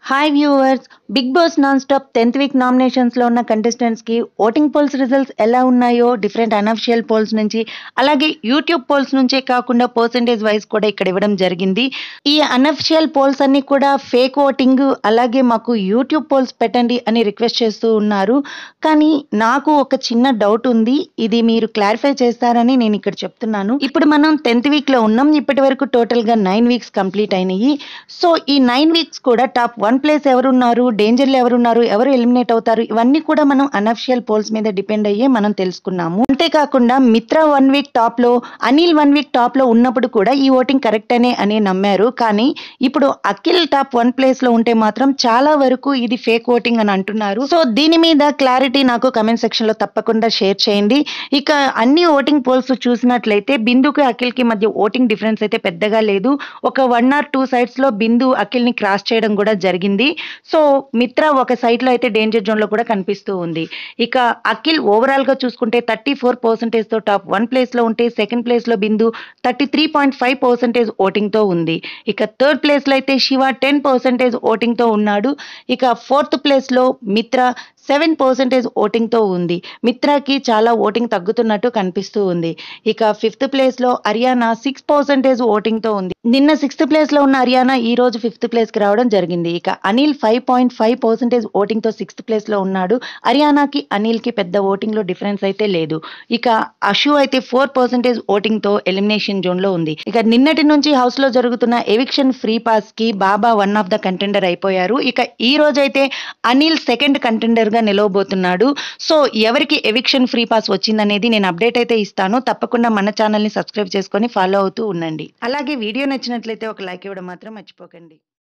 hi viewers big boss non stop tenth week నామినేషన్స్లో ఉన్న కంటెస్టెంట్స్కి ఓటింగ్ పోల్స్ రిజల్ట్స్ ఎలా ఉన్నాయో డిఫరెంట్ అనఫిషియల్ పోల్స్ నుంచి అలాగే యూట్యూబ్ పోల్స్ నుంచే కాకుండా పర్సంటేజ్ వైజ్ కూడా ఇక్కడ ఇవ్వడం జరిగింది ఈ అనఫిషియల్ పోల్స్ అన్ని కూడా ఫేక్ ఓటింగ్ అలాగే మాకు యూట్యూబ్ పోల్స్ పెట్టండి అని రిక్వెస్ట్ చేస్తూ ఉన్నారు కానీ నాకు ఒక చిన్న డౌట్ ఉంది ఇది మీరు క్లారిఫై చేస్తారని నేను ఇక్కడ చెప్తున్నాను ఇప్పుడు మనం టెన్త్ వీక్లో ఉన్నాం ఇప్పటి వరకు టోటల్గా నైన్ వీక్స్ కంప్లీట్ అయినాయి సో ఈ నైన్ వీక్స్ కూడా టాప్ వన్ ప్లేస్ ఎవరున్నారు డేంజర్లో ఎవరున్నారు ఎవరు ఎలిమినేట్ అవుతారు ఇవన్నీ కూడా మనం అనఫిషియల్ పోల్స్ మీద డిపెండ్ అయ్యే మనం తెలుసుకున్నాము అంతేకాకుండా మిత్ర వన్ వీక్ టాప్ లో అనిల్ వన్ వీక్ టాప్ లో ఉన్నప్పుడు కూడా ఈ ఓటింగ్ కరెక్ట్ అనే అని నమ్మారు కానీ ఇప్పుడు అఖిల్ టాప్ వన్ ప్లేస్ లో ఉంటే మాత్రం చాలా వరకు ఇది ఫేక్ ఓటింగ్ అని అంటున్నారు సో దీని మీద క్లారిటీ నాకు కమెంట్ సెక్షన్ లో తప్పకుండా షేర్ చేయండి ఇక అన్ని ఓటింగ్ పోల్స్ చూసినట్లయితే బిందుకి అఖిల్ కి మధ్య ఓటింగ్ డిఫరెన్స్ అయితే పెద్దగా లేదు ఒక వన్ ఆర్ టూ సైడ్స్ లో బిందు అఖిల్ ని క్రాస్ చేయడం కూడా జరిగింది సో మిత్ర ఒక సైడ్ లో అయితే డేంజర్ జోన్ లో కూడా కనిపిస్తూ ఉంది ఇక అఖిల్ ఓవరాల్ గా చూసుకుంటే థర్టీ ఫోర్ పర్సెంటేజ్ తో టాప్ వన్ ప్లేస్ లో ఉంటే సెకండ్ ప్లేస్ లో Bindu thirty three point five percentage voting తో ఉంది ఇక థర్డ్ ప్లేస్ లో అయితే శివ టెన్ పర్సెంటేజ్ ఓటింగ్ తో ఉన్నాడు ఇక ఫోర్త్ ప్లేస్ లో మిత్ర సెవెన్ పర్సెంటేజ్ ఓటింగ్తో ఉంది మిత్రాకి చాలా ఓటింగ్ తగ్గుతున్నట్టు కనిపిస్తూ ఉంది ఇక ఫిఫ్త్ ప్లేస్లో హర్యానా సిక్స్ పర్సెంటేజ్ ఓటింగ్తో ఉంది నిన్న సిక్స్త్ ప్లేస్లో ఉన్న హర్యానా ఈ రోజు ఫిఫ్త్ ప్లేస్కి రావడం జరిగింది ఇక Anil five point five percentage ఓటింగ్తో సిక్స్త్ ప్లేస్లో ఉన్నాడు హర్యానాకి అనిల్కి పెద్ద ఓటింగ్లో డిఫరెన్స్ అయితే లేదు ఇక అషు అయితే ఫోర్ పర్సెంటేజ్ ఓటింగ్తో ఎలిమినేషన్ జోన్లో ఉంది ఇక నిన్నటి నుంచి హౌస్లో జరుగుతున్న ఎవిక్షన్ ఫ్రీ పాస్కి Baba one of the contender అయిపోయారు ఇక ఈ రోజైతే అనిల్ సెకండ్ కంటెండర్ గా నిలవబోతున్నాడు సో ఎవరికి ఎవిక్షన్ ఫ్రీ పాస్ వచ్చిందనేది నేను అప్డేట్ అయితే ఇస్తాను తప్పకుండా మన ఛానల్ని సబ్స్క్రైబ్ చేసుకొని ఫాలో అవుతూ ఉండండి అలాగే వీడియో నచ్చినట్లయితే ఒక లైక్ ఇవ్వడం మాత్రం మర్చిపోకండి